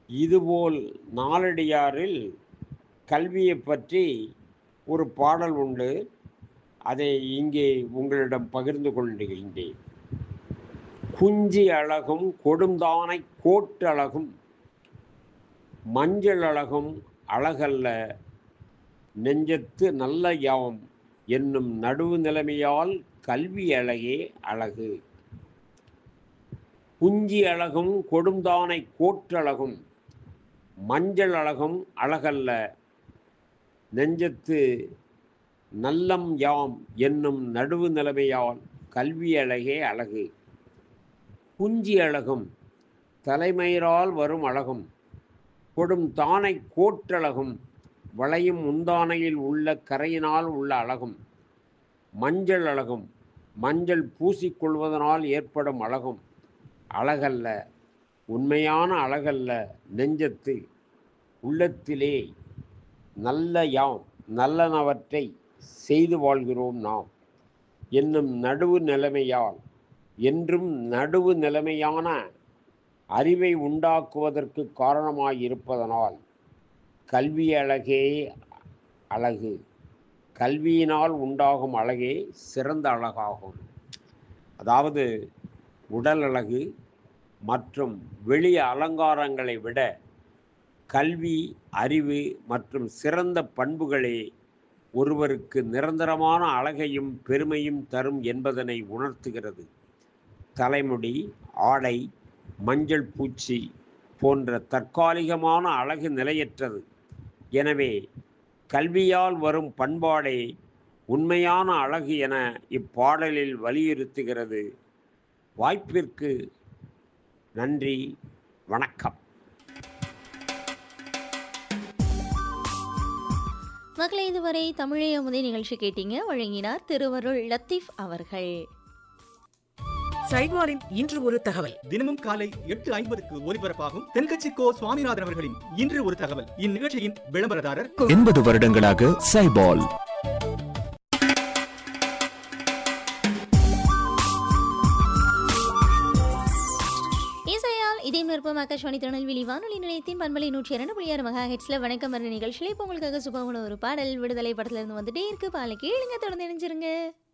இதுபோல் நாலடியாரில் கல்வியை பற்றி ஒரு பாடல் உண்டு அதை இங்கே உங்களிடம் பகிர்ந்து கொள்கின்றேன் குஞ்சி அழகும் கொடுந்தானை கோட்டழகும் மஞ்சள் அழகும் அழகல்ல நெஞ்சத்து நல்ல யாம் என்னும் நடுவு நிலைமையால் கல்வி அழகே அழகு குஞ்சி அழகும் கொடுந்தானை கோற்றழகும் மஞ்சள் அழகும் அழகல்ல நெஞ்சத்து நல்லம் யாம் என்னும் நடுவு நிலைமையால் கல்வி அழகே அழகு குஞ்சி அழகும் தலைமயிரால் வரும் அழகும் கொடும் தானை கோற்றழகும் வளையும் முந்தானையில் உள்ள கரையினால் உள்ள அழகும் மஞ்சள் அழகும் மஞ்சள் பூசிக்கொள்வதனால் ஏற்படும் அழகும் அழகல்ல உண்மையான அழகல்ல நெஞ்சத்து உள்ளத்திலே நல்ல யாம் நல்லனவற்றை செய்து வாழ்கிறோம் நாம் என்னும் நடுவு நிலைமையால் என்றும் நடுவு நிலைமையான அறிவை உண்டாக்குவதற்கு காரணமாயிருப்பதனால் கல்வி அழகே அழகு கல்வியினால் உண்டாகும் அழகே சிறந்த அழகாகும் அதாவது உடல் அழகு மற்றும் வெளி அலங்காரங்களை விட கல்வி அறிவு மற்றும் சிறந்த பண்புகளே ஒருவருக்கு நிரந்தரமான அழகையும் பெருமையும் தரும் என்பதனை உணர்த்துகிறது தலைமுடி ஆடை மஞ்சள் பூச்சி போன்ற தற்காலிகமான அழகு நிலையற்றது எனவே கல்வியால் வரும் பண்பாடே உண்மையான அழகு என இப்பாடலில் வலியுறுத்துகிறது வாய்ப்பிற்கு நன்றி வணக்கம் மக்களை இதுவரை தமிழே அமுதே நிகழ்ச்சி கேட்டீங்க வழங்கினார் திருவருள் லத்தீஃப் அவர்கள் சைவாரின் இன்று ஒரு தகவல் தினமும் காலை எட்டு ஐம்பதுக்கு ஒலிபரப்பாகும் தென்கட்சி கோ சுவாமிநாதன் அவர்களின் இன்று ஒரு தகவல் இந்நிகழ்ச்சியின் விளம்பரதாரர் எண்பது வருடங்களாக சைபால் இசையால் இதே விருப்பம் ஆகாஷ்வாணி திருநெல்வேலி வானொலி நிலையத்தின் பண்பலை நூற்றி இரண்டு புள்ளி ஆறு மெகா ஹெட்ஸ்ல வணக்கம் வர நிகழ்ச்சியில் இப்போ உங்களுக்காக சுகமான ஒரு பாடல் விடுதலை படத்துல இருந்து வந்துட்டே இருக்கு பாலை கேளுங்க தொடர்ந்து இணைஞ்சிருங்க